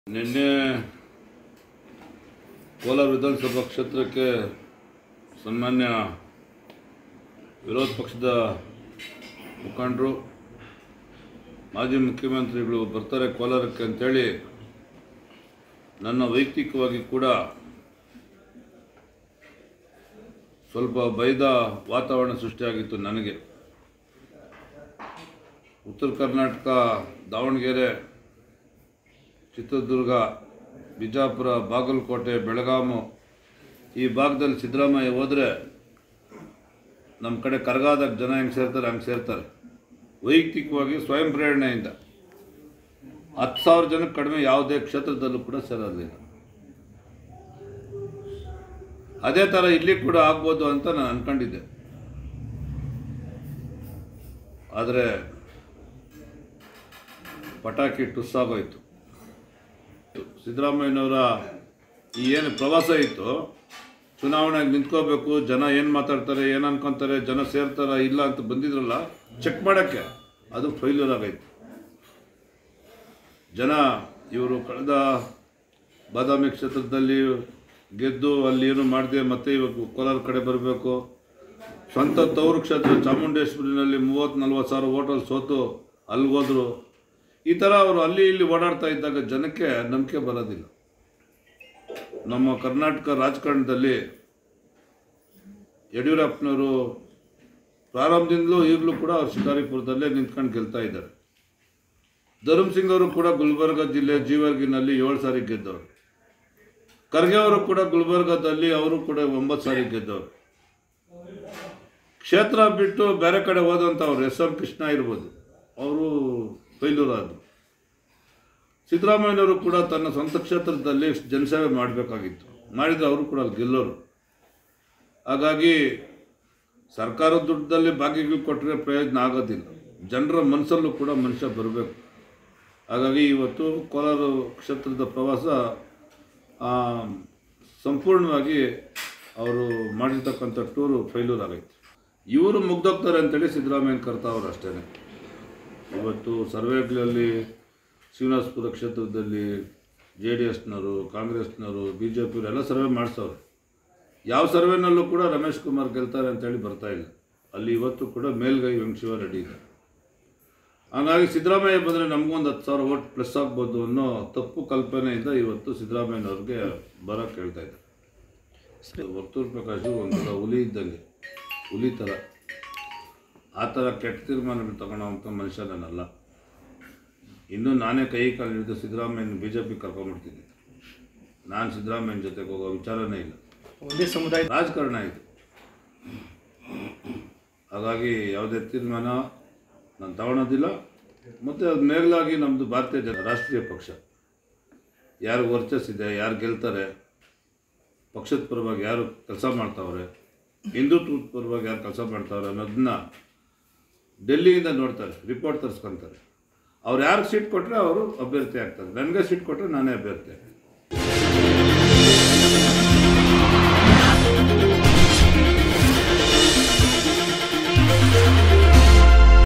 ನಿನ್ನೆ ಕೋಲಾರ ವಿಧಾನಸಭಾ ಕ್ಷೇತ್ರಕ್ಕೆ ಸನ್ಮಾನ್ಯ ವಿರೋಧ ಪಕ್ಷದ ಮುಖಂಡರು ಮಾಜಿ ಮುಖ್ಯಮಂತ್ರಿಗಳು ಬರ್ತಾರೆ ಕೋಲಾರಕ್ಕೆ ಅಂತೇಳಿ ನನ್ನ ವೈಯಕ್ತಿಕವಾಗಿ ಕೂಡ ಸ್ವಲ್ಪ ಭಯದ ವಾತಾವರಣ ಸೃಷ್ಟಿಯಾಗಿತ್ತು ನನಗೆ ಉತ್ತರ ಕರ್ನಾಟಕ ದಾವಣಗೆರೆ ಚಿತ್ರದುರ್ಗ ಬಿಜಾಪುರ ಬಾಗಲಕೋಟೆ ಬೆಳಗಾಮು ಈ ಭಾಗದಲ್ಲಿ ಸಿದ್ದರಾಮಯ್ಯ ಹೋದರೆ ನಮ್ಮ ಕಡೆ ಕರಗಾದಾಗ ಜನ ಹೆಂಗೆ ಸೇರ್ತಾರೆ ಹಂಗೆ ಸೇರ್ತಾರೆ ವೈಯಕ್ತಿಕವಾಗಿ ಸ್ವಯಂ ಪ್ರೇರಣೆಯಿಂದ ಹತ್ತು ಸಾವಿರ ಜನಕ್ಕೆ ಕಡಿಮೆ ಯಾವುದೇ ಕ್ಷೇತ್ರದಲ್ಲೂ ಕೂಡ ಸೇರೋದಿಲ್ಲ ಅದೇ ಥರ ಇಲ್ಲಿ ಕೂಡ ಆಗ್ಬೋದು ಅಂತ ನಾನು ಅಂದ್ಕೊಂಡಿದ್ದೆ ಆದರೆ ಪಟಾಕಿ ಟುಸ್ಸಾಗೋಯ್ತು ಸಿದ್ದರಾಮಯ್ಯನವರ ಈ ಏನು ಪ್ರವಾಸ ಇತ್ತು ಚುನಾವಣೆಗೆ ನಿಂತ್ಕೋಬೇಕು ಜನ ಏನು ಮಾತಾಡ್ತಾರೆ ಏನು ಅನ್ಕೊಂತಾರೆ ಜನ ಸೇರ್ತಾರ ಇಲ್ಲ ಅಂತ ಬಂದಿದ್ರಲ್ಲ ಚೆಕ್ ಮಾಡೋಕ್ಕೆ ಅದು ಫೈಲ್ಯೂರ್ ಆಗೈತೆ ಜನ ಇವರು ಕಳೆದ ಬಾದಾಮಿ ಕ್ಷೇತ್ರದಲ್ಲಿ ಗೆದ್ದು ಅಲ್ಲಿ ಏನು ಮಾಡದೆ ಮತ್ತೆ ಇವಾಗ ಕೋಲಾರ ಕಡೆ ಬರಬೇಕು ಸ್ವಂತ ತವರು ಕ್ಷೇತ್ರ ಚಾಮುಂಡೇಶ್ವರಿನಲ್ಲಿ ಮೂವತ್ತು ನಲ್ವತ್ತು ಸಾವಿರ ಓಟಲ್ಲಿ ಸೋತು ಅಲ್ಲಿಗೆ ಹೋದ್ರು ಈ ಥರ ಅವರು ಅಲ್ಲಿ ಇಲ್ಲಿ ಓಡಾಡ್ತಾ ಇದ್ದಾಗ ಜನಕ್ಕೆ ನಂಬಿಕೆ ಬರೋದಿಲ್ಲ ನಮ್ಮ ಕರ್ನಾಟಕ ರಾಜಕಾರಣದಲ್ಲಿ ಯಡಿಯೂರಪ್ಪನವರು ಪ್ರಾರಂಭದಿಂದಲೂ ಈಗಲೂ ಕೂಡ ಅವ್ರು ಶಿಕಾರಿಪುರದಲ್ಲೇ ನಿಂತ್ಕೊಂಡು ಗೆಲ್ತಾ ಇದ್ದಾರೆ ಧರ್ಮ್ ಸಿಂಗ್ ಅವರು ಕೂಡ ಗುಲ್ಬರ್ಗ ಜಿಲ್ಲೆ ಜೀವರ್ಗಿನಲ್ಲಿ ಏಳು ಸಾರಿ ಗೆದ್ದವರು ಖರ್ಗೆ ಅವರು ಕೂಡ ಗುಲ್ಬರ್ಗದಲ್ಲಿ ಅವರು ಕೂಡ ಒಂಬತ್ತು ಸಾರಿ ಗೆದ್ದವರು ಕ್ಷೇತ್ರ ಬಿಟ್ಟು ಬೇರೆ ಕಡೆ ಹೋದಂಥ ಅವ್ರು ಎಸ್ ಎಂ ಕೃಷ್ಣ ಇರ್ಬೋದು ಅವರು ಫೈಲೂರ್ ಆದರು ಸಿದ್ದರಾಮಯ್ಯನವರು ಕೂಡ ತನ್ನ ಸ್ವಂತ ಕ್ಷೇತ್ರದಲ್ಲಿ ಜನಸೇವೆ ಮಾಡಬೇಕಾಗಿತ್ತು ಮಾಡಿದರೆ ಅವರು ಕೂಡ ಅಲ್ಲಿ ಗೆಲ್ಲೋರು ಹಾಗಾಗಿ ಸರ್ಕಾರದ ದುಡ್ಡಲ್ಲಿ ಬಾಕಿಗಳು ಕೊಟ್ಟರೆ ಪ್ರಯೋಜನ ಆಗೋದಿಲ್ಲ ಜನರ ಮನಸ್ಸಲ್ಲೂ ಕೂಡ ಮನುಷ್ಯ ಬರಬೇಕು ಹಾಗಾಗಿ ಇವತ್ತು ಕೋಲಾರ ಕ್ಷೇತ್ರದ ಪ್ರವಾಸ ಆ, ಸಂಪೂರ್ಣವಾಗಿ ಅವರು ಮಾಡಿರ್ತಕ್ಕಂಥ ಟೂರು ಫೈಲೂರ್ ಆಗೈತೆ ಇವರು ಮುಗ್ದೋಗ್ತಾರೆ ಅಂತೇಳಿ ಸಿದ್ದರಾಮಯ್ಯನ ಕರ್ತಾವ್ರು ಅಷ್ಟೇ ಇವತ್ತು ಸರ್ವೆಗಳಲ್ಲಿ ಶ್ರೀನಿವಾಸಪುರ ಕ್ಷೇತ್ರದಲ್ಲಿ ಜೆ ಡಿ ಎಸ್ನವರು ಕಾಂಗ್ರೆಸ್ನವರು ಬಿ ಜೆ ಪಿಯವರು ಎಲ್ಲ ಸರ್ವೆ ಮಾಡಿಸೋರು ಯಾವ ಸರ್ವೆನಲ್ಲೂ ಕೂಡ ರಮೇಶ್ ಕುಮಾರ್ ಗೆಲ್ತಾರೆ ಅಂತೇಳಿ ಬರ್ತಾ ಇಲ್ಲ ಅಲ್ಲಿ ಇವತ್ತು ಕೂಡ ಮೇಲ್ಗೈ ವೆಂಕಟೇಶ್ವರ ರೆಡ್ಡಿ ಇದೆ ಹಾಗಾಗಿ ಸಿದ್ದರಾಮಯ್ಯ ಬಂದರೆ ನಮಗೊಂದು ಹತ್ತು ಸಾವಿರ ಓಟ್ ಪ್ಲಸ್ ಆಗ್ಬೋದು ಅನ್ನೋ ತಪ್ಪು ಕಲ್ಪನೆಯಿಂದ ಇವತ್ತು ಸಿದ್ದರಾಮಯ್ಯನವ್ರಿಗೆ ಬರೋಕ್ಕೆ ಹೇಳ್ತಾ ಇದ್ದಾರೆ ವರ್ತೂರ್ ಪ್ರಕಾಶ್ ಒಂಥರ ಹುಲಿ ಇದ್ದಂಗೆ ಹುಲಿ ಥರ ಆ ಥರ ಕೆಟ್ಟ ತೀರ್ಮಾನಗಳು ತಗೊಳ್ಳೋವಂಥ ಮನುಷ್ಯ ನಾನಲ್ಲ ಇನ್ನೂ ನಾನೇ ಕೈ ಕಾಲು ಹಿಡಿದು ಸಿದ್ದರಾಮಯ್ಯನ ಬಿ ಜೆ ಪಿ ಕರ್ಕೊಂಡ್ಬಿಡ್ತಿದ್ದೆ ನಾನು ಸಿದ್ದರಾಮಯ್ಯನ ಜೊತೆಗೆ ಹೋಗೋ ವಿಚಾರನೇ ಇಲ್ಲ ಒಂದೇ ಸಮುದಾಯ ರಾಜಕಾರಣ ಇದು ಹಾಗಾಗಿ ಯಾವುದೇ ತೀರ್ಮಾನ ನಾನು ತಗೊಳೋದಿಲ್ಲ ಮತ್ತು ಅದು ಮೇಲಾಗಿ ನಮ್ಮದು ಭಾರತೀಯ ಜನ ರಾಷ್ಟ್ರೀಯ ಪಕ್ಷ ಯಾರು ವರ್ಚಸ್ಸಿದೆ ಯಾರು ಗೆಲ್ತಾರೆ ಪಕ್ಷದ ಪರವಾಗಿ ಯಾರು ಕೆಲಸ ಮಾಡ್ತಾವ್ರೆ ಹಿಂದುತ್ವದ ಪರವಾಗಿ ಯಾರು ಕೆಲಸ ಮಾಡ್ತಾವ್ರೆ ಅನ್ನೋದನ್ನ ಡೆಲ್ಲಿಯಿಂದ ನೋಡ್ತಾರೆ ರಿಪೋರ್ಟ್ ತರಿಸ್ಕೊತಾರೆ ಅವ್ರು ಯಾರಿಗೆ ಸೀಟ್ ಕೊಟ್ಟರೆ ಅವರು ಅಭ್ಯರ್ಥಿ ಆಗ್ತಾರೆ ನನಗೆ ಸೀಟ್ ಕೊಟ್ಟರೆ ನಾನೇ ಅಭ್ಯರ್ಥಿ